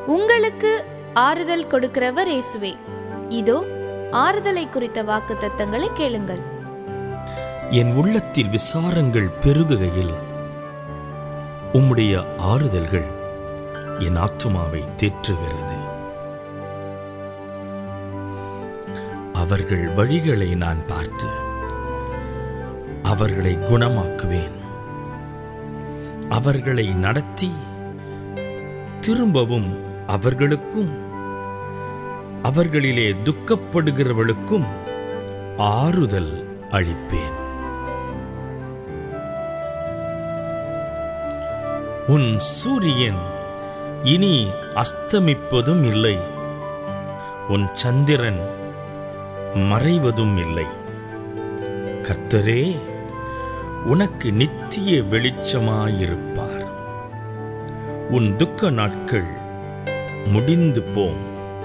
உங்களுக்கு ஆறுதல் கொடுக்கிறவர் இயேசுவே இதோ ஆறுதலை குறித்த வாக்கு தத்தங்களை கேளுங்கள் என் உள்ளத்தில் விசாரங்கள் பெருகுகையில் உம்முடைய ஆறுதல்கள் என் ஆத்துமாவை தேற்றுகிறது அவர்கள் வழிகளை நான் பார்த்து அவர்களை குணமாக்குவேன் அவர்களை நடத்தி திரும்பவும் அவர்களுக்கும் அவர்களிலே துக்கப்படுகிறவளுக்கும் ஆறுதல் அளிப்பேன் உன் சூரியன் இனி அஸ்தமிப்பதும் இல்லை உன் சந்திரன் மறைவதும் இல்லை கர்த்தரே உனக்கு நித்திய வெளிச்சமாயிருப்பார் உன் துக்க நாட்கள் முடிந்து போம்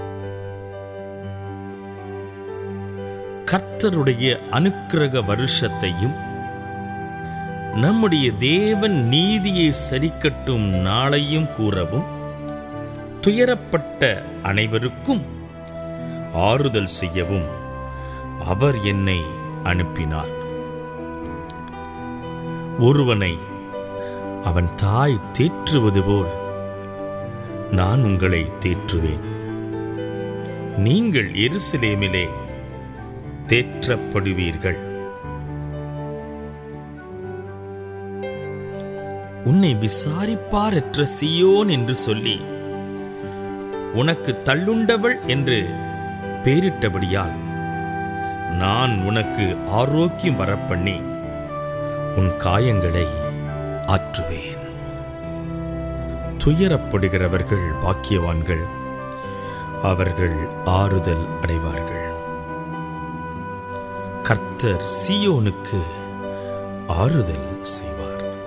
கர்த்தருடைய அனுக்கிரக வருஷத்தையும் நம்முடைய தேவன் நீதியை சரிக்கட்டும் நாளையும் கூறவும் துயரப்பட்ட அனைவருக்கும் ஆறுதல் செய்யவும் அவர் என்னை அனுப்பினார் ஒருவனை அவன் தாய் தேற்றுவது போல் நான் உங்களை தேற்றுவேன் நீங்கள் எருசலேமிலே தேற்றப்படுவீர்கள் உன்னை விசாரிப்பாரற்ற சியோன் என்று சொல்லி உனக்கு தள்ளுண்டவள் என்று பேரிட்டபடியால் நான் உனக்கு ஆரோக்கியம் வரப்பண்ணி உன் காயங்களை ஆற்றுவேன் துயரப்படுகிறவர்கள் பாக்கியவான்கள் அவர்கள் ஆறுதல் அடைவார்கள் கர்த்தர் சியோனுக்கு ஆறுதல் செய்வார்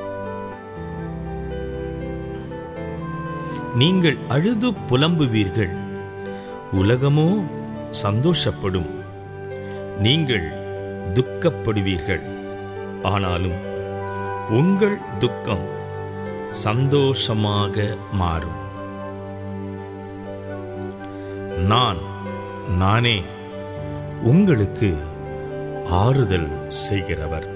நீங்கள் அழுது புலம்புவீர்கள் உலகமோ சந்தோஷப்படும் நீங்கள் துக்கப்படுவீர்கள் ஆனாலும் உங்கள் துக்கம் சந்தோஷமாக மாறும் நான் நானே உங்களுக்கு ஆறுதல் செய்கிறவர்